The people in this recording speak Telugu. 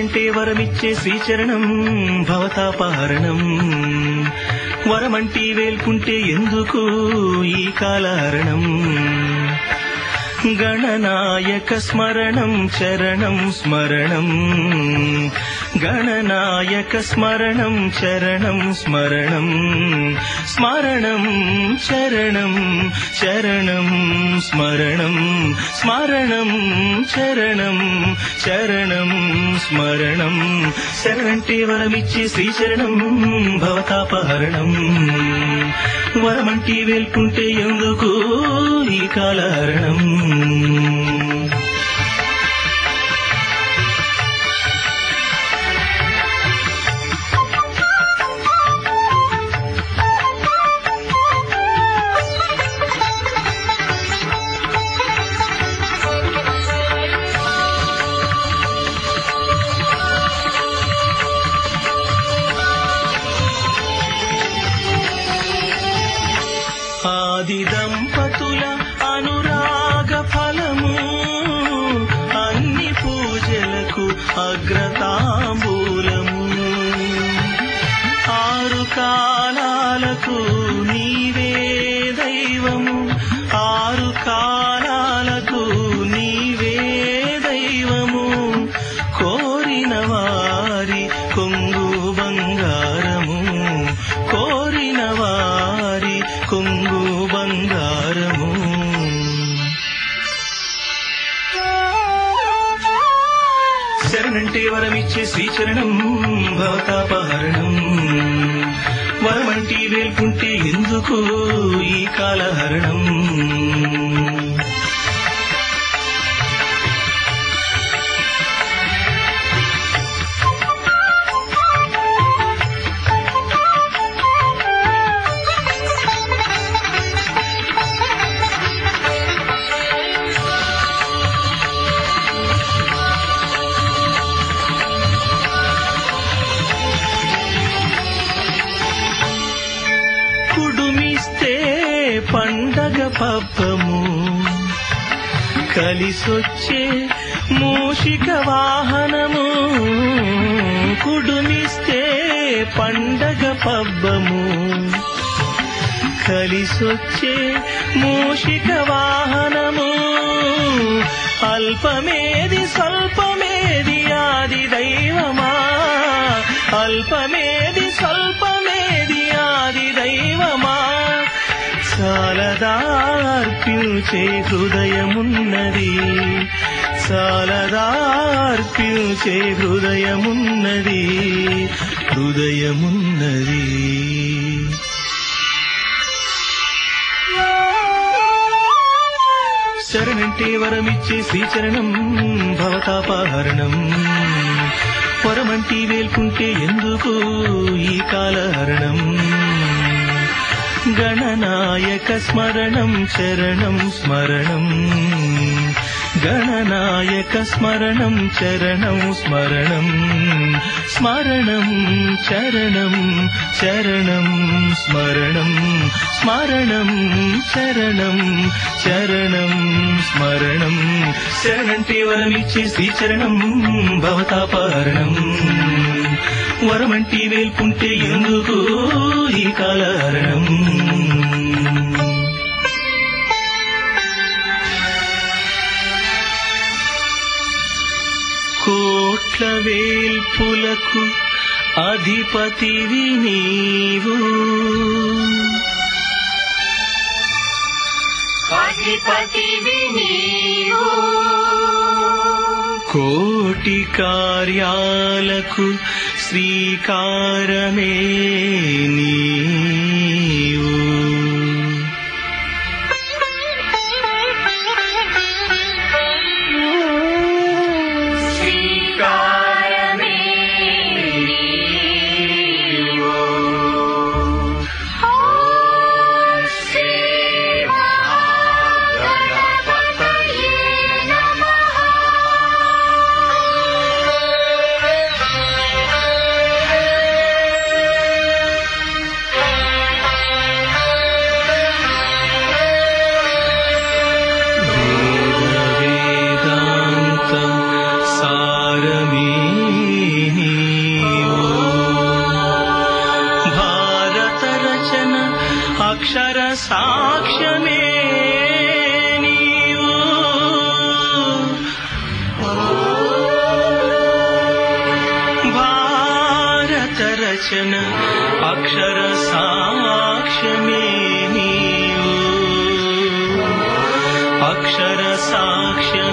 శరణంటే వరమిచ్చే శ్రీచరణం భవతాపహరణం వరమంటి వేల్కుంటే ఎందుకు ఈ కాలహరణం గణనాయక స్మరణం చరణం స్మరణం గణనాయక స్మరణం చరణం స్మరణం స్మరణం చరణం చరణం స్మరణం స్మరణం చరణం చరణం స్మరణం శరణంటే వరమిచ్చే శ్రీచరణం భవతాపహరణం వరమంటి వేల్కుంటే ఎందుకు ఈ కాలహరణం ఆది దంపతుల అనురాగ ఫలము అన్ని పూజలకు అగ్రతాంబూలము ఆరు కాలాలకు నీవే దైవము ఆరు కాలాలకు నీవే దైవము కోరిన వారి కొంగు బంగారము కోరిన వారి కొంగు బంగారము శరణంటే వరమిచ్చే శ్రీచరణం భవతాపహరణం వరమంటి వేల్కుంటే ఎందుకు ఈ కాలహరణం కుడుమిస్తే పండగ పబ్బము కలిసొచ్చే మూషిక వాహనము కుడుమిస్తే పండగ పబ్బము కలిసొచ్చే మూషిక వాహనము అల్పమేది స్వల్పమేది ఆది దైవమా అల్పమేది స్వల్పమేది ఆది దైవమా చాలదార్పించే హృదయమున్నది చాలదార్పించే హృదయమున్నది హృదయమున్నది శరణంటే వరమిచ్చే శ్రీచరణం భవతాపహరణం వరమంటి వేల్కుంటే ఎందుకు ఈ కాలహరణం గణనాయక స్మరణం చరణం స్మరణం గణనాయక స్మరణం చరణం స్మరణం స్మరణం చరణం చరణం స్మరణం స్మరణం చరణం చరణం స్మరణం శరణంటే వరమిచ్చే శ్రీచరణం భవతాపహరణం వరమంటి వేల్కుంటే ఎందుకు ఈ కాలహరణం కోట్ల వేల్పులకు అధిపతివి నీవు అధిపతివి నీవు కోటి కార్యాలకు శ్రీకారమే నీవు శ్రీకారమే నీవు ఓం శ్రీ మహాగణపతయే నమః సాక్ష్యమే నీవు భారత రచన అక్షర సాక్ష్యమే నీవు అక్షర సాక్ష్య